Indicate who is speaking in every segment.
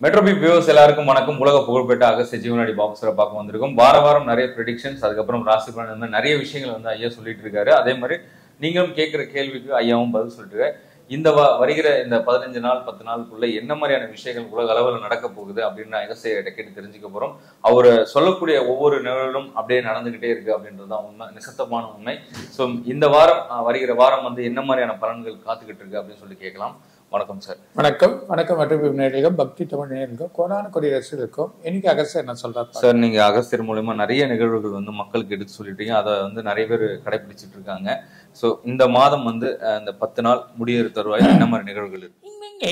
Speaker 1: மெட்ரோபி views எல்லாருக்கும் வணக்கம் உலக புகழ்பெற்ற அகஸ்திய ஜீவனாடி பாபுசரை பார்க்க வந்திருக்கோம் வார வாரம் நிறைய ப்ரெடிக்ஷன்ஸ் அதுக்கப்புறம் ராசி பலன் இந்த மாதிரி நிறைய விஷயங்கள் வந்து ஐயா சொல்லிட்டு இருக்காரு அதே மாதிரி நீங்களும் கேட்குற கேள்விக்கு ஐயாவும் பதில் சொல்லிட்டு இருக்காரு. இந்த வ- வருகிற இந்த பதினஞ்சு நாள் பத்து நாளுக்குள்ள என்ன மாதிரியான விஷயங்கள் உலக அளவில் நடக்க போகுது அப்படின்னு அகஸ்திய கேட்டு தெரிஞ்சுக்க போறோம் அவர் சொல்லக்கூடிய ஒவ்வொரு நிகழ்வும் அப்படியே நடந்துகிட்டே இருக்கு அப்படின்றது தான் உண்மை நிசத்தமான உண்மை ஸோ இந்த வாரம் அஹ், வருகிற வாரம் வந்து என்ன மாதிரியான பலன்கள் காத்துக்கிட்டு இருக்கு அப்படின்னு சொல்லி கேட்கலாம் வணக்கம் சார்
Speaker 2: வணக்கம் வணக்கம் மற்றும் நேரிலும் பக்தி தமிழ் நேரிலும் கோடான கொடி ரசிகர்களுக்கும் இன்னைக்கு அகஸ்டர் என்ன சொல்றாரு
Speaker 1: சார் நீங்க அகஸ்தியர் மூலயமா நிறைய நிகழ்வுகள் வந்து மக்களுக்கு எடுத்து சொல்லிட்டீங்க அதை வந்து நிறைய பேர் கடைபிடிச்சிட்டு இருக்காங்க ஸோ இந்த மாதம் வந்து அஹ், இந்த பத்து நாள் முடியிற தருவாயில் என்ன மாதிரி நிகழ்வுகள் இருக்கு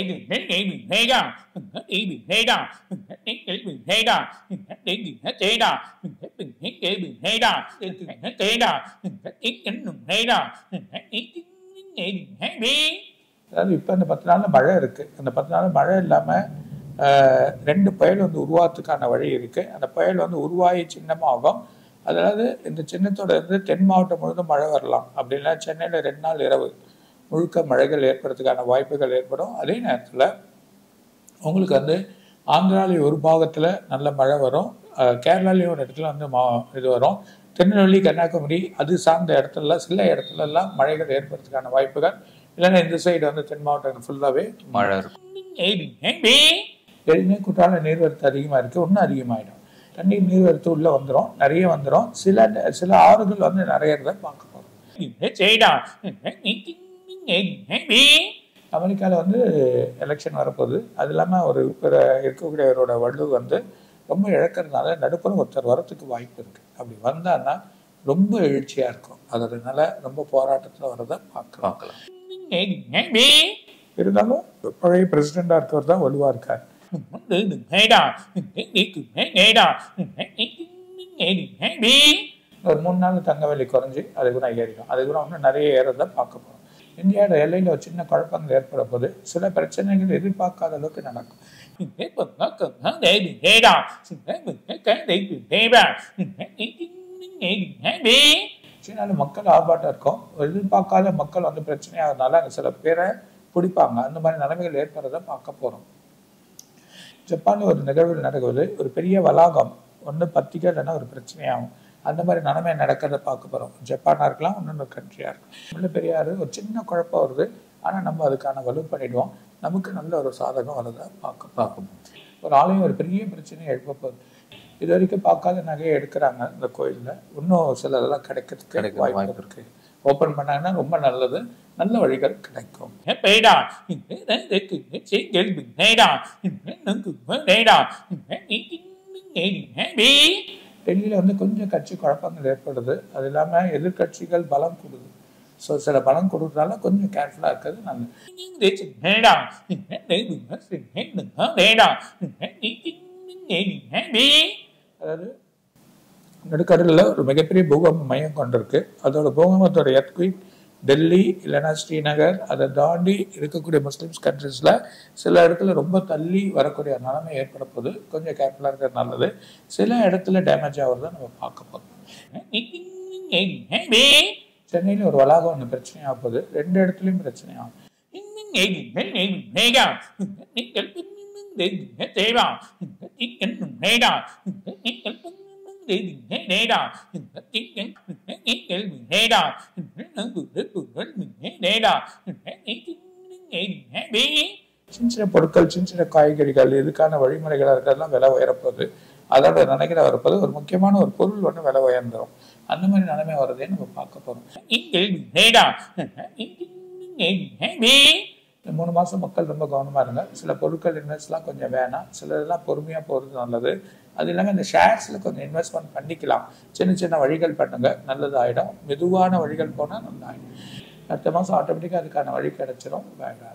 Speaker 2: அதாவது இப்போ இந்த பத்து நாள்ல மழை இருக்கு அந்த பத்து நாள் மழை இல்லாம ஆஹ், ரெண்டு புயல் வந்து உருவாகிறதுக்கான வழி இருக்கு அந்த புயல் வந்து உருவாகி சின்னமாகும் அதாவது இந்த சின்னத்தோட இருந்து தென் மாவட்டம் முழுவதும் மழை வரலாம் அப்படின்னா சென்னையில் ரெண்டு நாள் இரவு முழுக்க மழைகள் ஏற்படுறதுக்கான வாய்ப்புகள் ஏற்படும் அதே நேரத்தில் உங்களுக்கு வந்து ஆந்திராலையும் ஒரு பாகத்தில் நல்ல மழை வரும் அஹ் கேரளாலையும் ஒரு இடத்துல வந்து மா இது வரும் திருநெல்வேலி கன்னியாகுமரி அது சார்ந்த இடத்துல சில இடத்துல எல்லாம் மழைகள் ஏற்படுறதுக்கான வாய்ப்புகள் இல்லைன்னா இந்த சைடு வந்து தென் மாவட்டம் ஃபுல்லாகவே
Speaker 1: மழை இருக்கும்
Speaker 2: எளிமே குற்றால நீர்வரத்து அதிகமாக இருக்குது இன்னும் அதிகமாகிடும் தண்ணீர் நீர்வரத்து உள்ளே வந்துடும் நிறைய வந்துடும் சில சில ஆறுகள் வந்து நிறைய இருந்த பார்க்க போகிறோம் அமெரிக்காவில் வந்து எலெக்ஷன் வரப்போகுது அது இல்லாமல் ஒரு பிற இருக்கக்கூடியவரோட வலு வந்து ரொம்ப இழக்கிறதுனால நடுப்புற ஒருத்தர் வரத்துக்கு வாய்ப்பு இருக்குது அப்படி வந்தான்னா ரொம்ப எழுச்சியாக இருக்கும் அதனால ரொம்ப போராட்டத்தில் வரதை பார்க்கலாம்
Speaker 1: பார்க்கலாம்
Speaker 2: இருந்தாலும் பழைய பிரசிடெண்டாக இருக்கவர் தான் வலுவாக இருக்கார் ஒரு மூணு நாள் தங்க விலை குறைஞ்சி அது கூட ஏறிடும் அது கூட இன்னும் நிறைய ஏறதை பார்க்க போகிறோம் இந்தியாவோட எல்லையில் ஒரு சின்ன குழப்பங்கள் ஏற்பட போது சில பிரச்சனைகள் எதிர்பார்க்காத அளவுக்கு நடக்கும் சீனாவில் மக்கள் ஆர்ப்பாட்டம் இருக்கும் எதிர்பார்க்காத மக்கள் வந்து பிரச்சனையாகிறதுனால அங்கே சில பேரை பிடிப்பாங்க அந்த மாதிரி நிலைமைகள் ஏற்படுறதை பார்க்க போகிறோம் ஜப்பானில் ஒரு நிகழ்வு நடக்குது ஒரு பெரிய வளாகம் ஒன்று பத்திரிக்கை இல்லைன்னா ஒரு பிரச்சனையாகும் அந்த மாதிரி நிலைமை நடக்கிறத பார்க்க போகிறோம் ஜப்பானாக இருக்கலாம் இன்னொன்று கண்ட்ரியாக இருக்கலாம் உள்ள பெரியார் ஒரு சின்ன குழப்பம் வருது ஆனால் நம்ம அதுக்கான வலு பண்ணிடுவோம் நமக்கு நல்ல ஒரு சாதகம் வரதை பார்க்க பார்க்கணும் ஒரு ஆலயம் ஒரு பெரிய பிரச்சனையை எழுப்ப போகுது இது வரைக்கும் பார்க்காத நகையை எடுக்கிறாங்க இந்த கோயிலில் இன்னும் சிலதெல்லாம் கிடைக்கிறதுக்கு
Speaker 1: கிடைக்க
Speaker 2: வாய்ப்பு
Speaker 1: வாய்ப்பு
Speaker 2: இருக்கு ஓப்பன் பண்ணாங்கன்னா ரொம்ப நல்லது நல்ல வழிகள் கிடைக்கும் டெல்லியில் வந்து கொஞ்சம் கட்சி குழப்பங்கள் ஏற்படுது அது இல்லாமல் எதிர்க்கட்சிகள் பலம் கொடுது ஸோ சில பலம் கொடுக்கறதால கொஞ்சம் கேர்ஃபுல்லாக இருக்கிறது நல்லது அதாவது நடுக்கடலில் ஒரு மிகப்பெரிய பூகம்ப மையம் கொண்டிருக்கு அதோட பூகம்பத்தோட எர்த்குயிக் டெல்லி இல்லைன்னா ஸ்ரீநகர் அதை தாண்டி இருக்கக்கூடிய முஸ்லிம்ஸ் கண்ட்ரீஸில் சில இடத்துல ரொம்ப தள்ளி வரக்கூடிய நிலைமை ஏற்பட போகுது கொஞ்சம் கேர்ஃபுல்லாக இருக்கிறது நல்லது சில இடத்துல டேமேஜ் ஆகுறத நம்ம பார்க்க போகிறோம் சென்னையில் ஒரு வளாகம் ஒன்று பிரச்சனையாக போகுது ரெண்டு இடத்துலையும் பிரச்சனையாகும் சின்ன சின்ன பொருட்கள் சின்ன சின்ன காய்கறிகள் இதுக்கான வழிமுறைகளாக இருக்கிறதெல்லாம் விலை உயரப்போகுது அதோட நினைக்கிற வரப்போது ஒரு முக்கியமான ஒரு பொருள் ஒன்று விலை உயர்ந்துடும் அந்த மாதிரி நிலைமை வரதே நம்ம பார்க்க போகிறோம் இந்த மூணு மாதம் மக்கள் ரொம்ப கவனமாக இருங்க சில பொருட்கள் இன்வெஸ்ட்லாம் கொஞ்சம் வேணாம் சில இதெல்லாம் பொறுமையாக போகிறது நல்லது அது இல்லாமல் இந்த ஷேர்ஸில் கொஞ்சம் இன்வெஸ்ட்மெண்ட் பண்ணிக்கலாம் சின்ன சின்ன வழிகள் பண்ணுங்க நல்லது ஆகிடும் மெதுவான வழிகள் போனால் நல்லாயிடும் அடுத்த மாதம் ஆட்டோமேட்டிக்காக அதுக்கான வழி கிடைச்சிரும் வேண்டாம்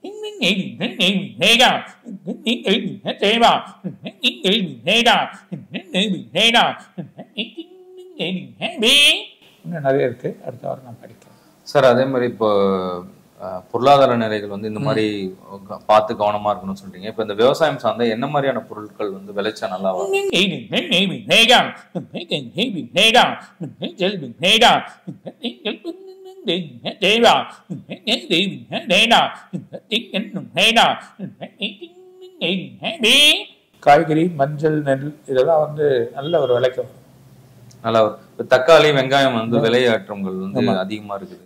Speaker 2: இன்னும் நிறைய இருக்கு அடுத்த வாரம் நான் படிக்கிறேன்
Speaker 1: சார் அதே மாதிரி இப்போ அஹ், பொருளாதார நிலைகள் வந்து இந்த மாதிரி க- பார்த்து கவனமா இருக்கணும்னு சொல்றீங்க இப்போ இந்த விவசாயம் சார்ந்த என்ன மாதிரியான பொருட்கள் வந்து விளைச்சா நல்லா வரும்
Speaker 2: காய்கறி மஞ்சள் நெல் இதெல்லாம் வந்து நல்ல ஒரு விலைக்கு வரும்
Speaker 1: நல்லா வரும். இப்ப தக்காளி வெங்காயம் வந்து விலையாற்றங்கள் வந்து அதிகமா இருக்குது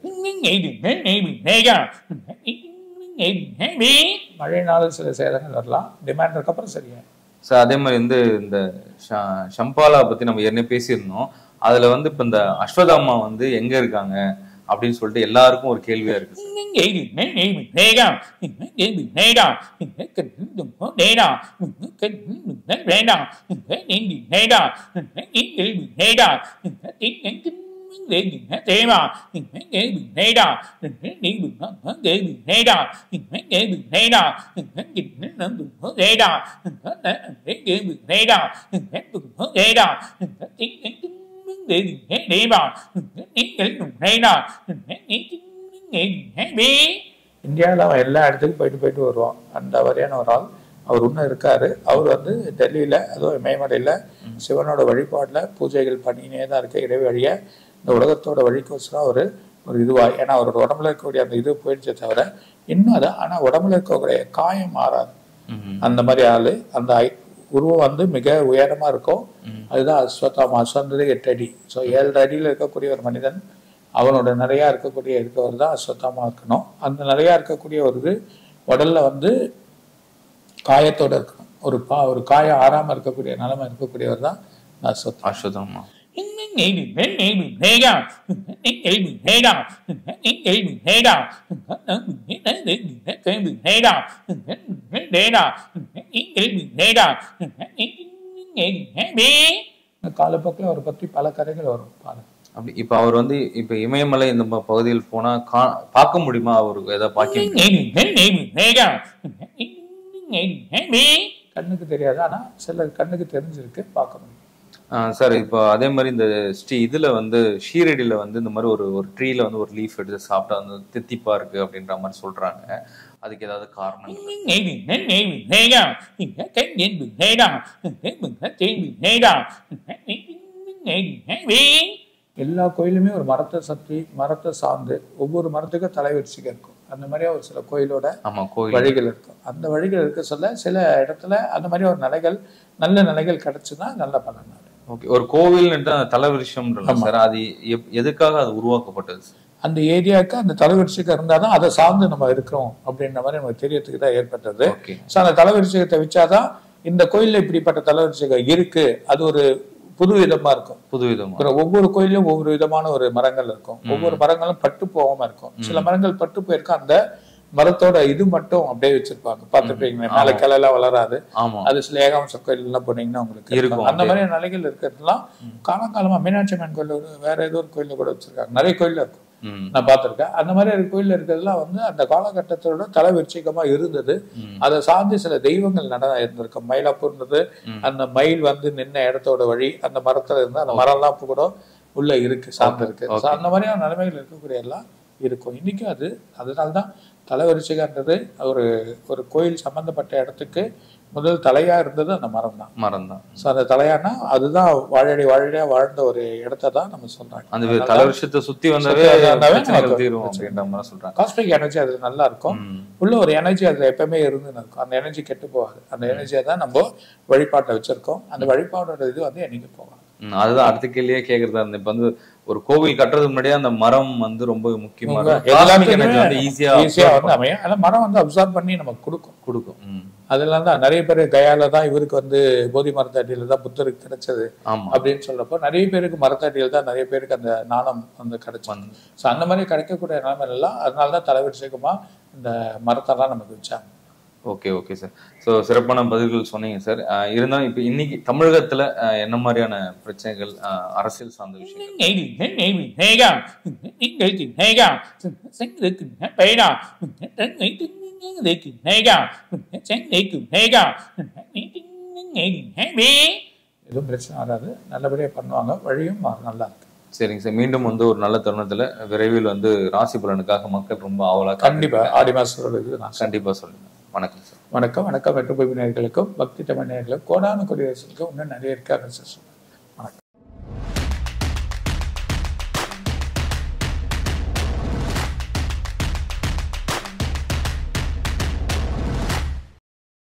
Speaker 2: மழைனால சில சேதங்கள் வரலாம் டிமாண்ட் இருக்கப்பறம் சரியா
Speaker 1: சார் அதே மாதிரி வந்து இந்த ஷ- ஷம்பாலா பத்தி நம்ம ஏற்கனவே பேசியிருந்தோம் அதுல வந்து இப்ப இந்த அஸ்வதாமா வந்து எங்க இருக்காங்க அப்படின்னு சொல்லிட்டு எல்லாருக்கும் ஒரு கேள்வியா இருக்கு சார்.
Speaker 2: இந்தியாவில் அவன் எல்லா இடத்துக்கும் போயிட்டு போயிட்டு வருவான் அந்த வரையான ஒரு ஆள் அவர் இன்னும் இருக்காரு அவர் வந்து டெல்லியில அதுவும் இமயமலையில சிவனோட வழிபாட்டுல பூஜைகள் பண்ணினே தான் இருக்க இடைவெளிய இந்த உலகத்தோட வழிக்கோசரம் அவர் ஒரு இதுவா ஏன்னா அவரோட உடம்புல இருக்கக்கூடிய அந்த இது போயிடுச்சே தவிர இன்னும் அது ஆனா உடம்புல இருக்கக்கூடிய காயம் மாறாது
Speaker 1: ம்ஹும்.
Speaker 2: அந்த மாதிரி ஆளு அந்த ஐ- உருவம் வந்து மிக உயரமா இருக்கும் அதுதான் அஸ்வத்தாமா அஸ்வந்தது எட்டு அடி ஸோ ஏழு அடியில் இருக்கக்கூடிய ஒரு மனிதன் அவனோட நிறையா இருக்கக்கூடிய இருக்கவர் தான் அஸ்வத்தாமா இருக்கணும் அந்த நிறையா இருக்கக்கூடிய ஒரு இது உடல்ல வந்து காயத்தோட இருக்கணும் ஒரு பா ஒரு காயம் ஆறாம இருக்கக்கூடிய நிலைமை இருக்கக்கூடியவர் தான் இந்த அஸ்வத்தாமா
Speaker 1: அஸ்வதாமா
Speaker 2: காலப்போக்கில் அவரை பற்றி பல கதைகள் வரும் பாருங்க
Speaker 1: அப்படி இப்ப அவர் வந்து இப்ப இமயமலை இந்த ம- பகுதியில் போனா கா பார்க்க முடியுமா அவருக்கு ஏதாவது பாக்கியம்
Speaker 2: கண்ணுக்கு தெரியாது ஆனா சில கண்ணுக்கு தெரிஞ்சிருக்கு பார்க்க முடியும்
Speaker 1: ஆஹ் சார் இப்போ அதே மாதிரி இந்த ஸ்ரீ இதுல வந்து ஷீரடியில வந்து இந்த மாதிரி ஒரு ஒரு ட்ரீல வந்து ஒரு லீஃப் எடுத்து சாப்பிட்டா வந்து தித்திப்பா இருக்கு அப்படின்ற மாதிரி சொல்றாங்க அதுக்கு ஏதாவது காரணம்
Speaker 2: எல்லா கோயிலுமே ஒரு மரத்தை சுற்றி மரத்தை சார்ந்து ஒவ்வொரு மரத்துக்கும் தலைவரிசைக்கு இருக்கும் அந்த மாதிரி ஒரு சில கோயிலோட
Speaker 1: ஆமா கோயில்
Speaker 2: வழிகள் இருக்கும் அந்த வழிகள் இருக்க சொல்ல சில இடத்துல அந்த மாதிரி ஒரு நிலைகள் நல்ல நிலைகள் கிடைச்சுன்னா நல்ல பலன் அது.
Speaker 1: ஓகே ஒரு கோவில் தலைவிருஷம்ன்றது சார் அது எப்- எதுக்காக அது உருவாக்கப்பட்டது சார்?
Speaker 2: அந்த ஏரியாவுக்கு அந்த தலைவரிசைக்கு இருந்தால் தான் அதை சார்ந்து நம்ம இருக்கிறோம் அப்படின்ற மாதிரி நமக்கு தெரியறதுக்கு தான் ஏற்பட்டது
Speaker 1: ஓகே
Speaker 2: ஸோ அந்த தலைவரிசையத்தை வச்சாதான் இந்த கோயில்ல இப்படிப்பட்ட தலைவரிசைகள் இருக்கு அது ஒரு புது விதமா இருக்கும்
Speaker 1: புது விதமா
Speaker 2: அப்புறம் ஒவ்வொரு கோயிலும் ஒவ்வொரு விதமான ஒரு மரங்கள் இருக்கும் ஒவ்வொரு மரங்களும் பட்டு போகாம இருக்கும் சில மரங்கள் பட்டு போயிருக்கும் அந்த மரத்தோட இது மட்டும் அப்படியே வச்சிருப்பாங்க பார்த்துருப்பீங்க மேல கிளையெல்லாம் வளராது
Speaker 1: ஆமா
Speaker 2: அது சில ஏகாம்ச கோயில் எல்லாம் போனீங்கன்னா உங்களுக்கு
Speaker 1: இருக்கும்,
Speaker 2: இருக்கும். அந்த மாதிரி நிலைகள் இருக்கிறதுலாம் காலங்காலமா மீனாட்சி அம்மன் கோயில் ஒரு வேற ஏதோ ஒரு கோயில்ல கூட வச்சிருக்காங்க நிறைய கோயில்ல இருக்கும்
Speaker 1: ம்
Speaker 2: நான் பார்த்திருக்கேன் அந்த மாதிரி ஒரு கோயில்ல இருக்கிறதுலாம் வந்து அந்த காலகட்டத்தோட தலைவிருச்சிகமா இருந்தது
Speaker 1: ம்.
Speaker 2: அதை சார்ந்து சில தெய்வங்கள் நட இருந்திருக்கு மயிலாப்பூர்ன்றது அந்த மயில் வந்து நின்ன இடத்தோட வழி அந்த மரத்துல இருந்து அந்த மரம்லாம் இப்ப கூட உள்ள இருக்கு சார்ந்து இருக்கு So, அந்த மாதிரியான நிலைமைகள் இருக்கக்கூடிய எல்லாம் இருக்கும் இன்னைக்கும் அது அதனால்தான் தலைவரிசைகன்றது ஒரு ஒரு கோயில் சம்பந்தப்பட்ட இடத்துக்கு முதல் தலையா இருந்தது அந்த மரம் தான்
Speaker 1: மரம் தான்
Speaker 2: ஸோ அந்த தலையானா அதுதான் வாழடி வாழடியா வாழ்ந்த ஒரு இடத்தை தான் நம்ம சொல்றாங்க
Speaker 1: அந்த தலைவருஷத்தை சுத்தி வந்தாவே
Speaker 2: சுத்தி வந்தாவே
Speaker 1: பிரச்சனைகள்
Speaker 2: நமக்கு
Speaker 1: தீரும் அப்படின்ற மாதிரி சொல்றாங்க
Speaker 2: காஸ்மிக் எனர்ஜி அது நல்லா இருக்கும்
Speaker 1: ம்.
Speaker 2: உள்ள ஒரு எனர்ஜி அதுல எப்பவுமே இருந்துன்னு இருக்கும் அந்த எனர்ஜி கெட்டு போகாது அந்த எனர்ஜியை தான் நம்ம வழிபாட்டை வச்சிருக்கோம் அந்த வழிபாடோட இது வந்து என்னைக்கு போகாது
Speaker 1: ம், அதுதான் அடுத்த கேள்வியே கேக்குறதா இருந்தேன் இப்ப வந்து ஒரு கோவில் கட்டுறதுக்கு முன்னாடியே அந்த மரம் வந்து ரொம்ப முக்கியமா இருக்கும் Cosmic energy வந்து ஈஸியா
Speaker 2: ஈஸியா வந்து அமையும் ஆனா மரம் வந்து அப்சார்ப் பண்ணி நமக்கு கொடுக்கும்
Speaker 1: கொடுக்கும் ம்.
Speaker 2: அதெல்லாம் தான் நிறைய பேர் கயால தான் இவருக்கு வந்து போதி மரத்தடியில தான் புத்தருக்கு கிடைச்சது
Speaker 1: ஆமா
Speaker 2: அப்படின்னு சொல்றப்போ நிறைய பேருக்கு மரத்தடியில் தான் நிறைய பேருக்கு அந்த நாணம் வந்து கிடைச்சது ஸோ அந்த மாதிரி கிடைக்கக்கூடிய நிலைமையில எல்லாம் அதனால தான் தலைவரிசைக்குமா இந்த மரத்தெல்லாம் நமக்கு வச்சாங்க
Speaker 1: ஓகே ஓகே சார் ஸோ சிறப்பான பதில்கள் சொன்னீங்க சார் அஹ் இருந்தாலும் இப்போ இன்னைக்கு தமிழகத்துல அஹ், என்ன மாதிரியான பிரச்சனைகள் அஹ், அரசியல் சார்ந்த விஷயங்கள்
Speaker 2: எதுவும் பிரச்சனை வராது நல்லபடியா பண்ணுவாங்க வழியும் மா- நல்லா இருக்கு
Speaker 1: சரிங்க சார் மீண்டும் வந்து ஒரு நல்ல தருணத்துல விரைவில் வந்து ராசி பலனுக்காக மக்கள் ரொம்ப ஆவலா
Speaker 2: கண்டிப்பா ஆடி மாசத்தோட இது நான்
Speaker 1: கண்டிப்பா சொல்லுங்க வணக்கம் சார்
Speaker 2: வணக்கம் வணக்கம் வெற்றுப்பை நேயர்களுக்கும் பக்தி தமிழ் நேயர்களுக்கும் கோடான கொடியரசுக்கும் இன்னும் நிறைய இருக்காங்க சார்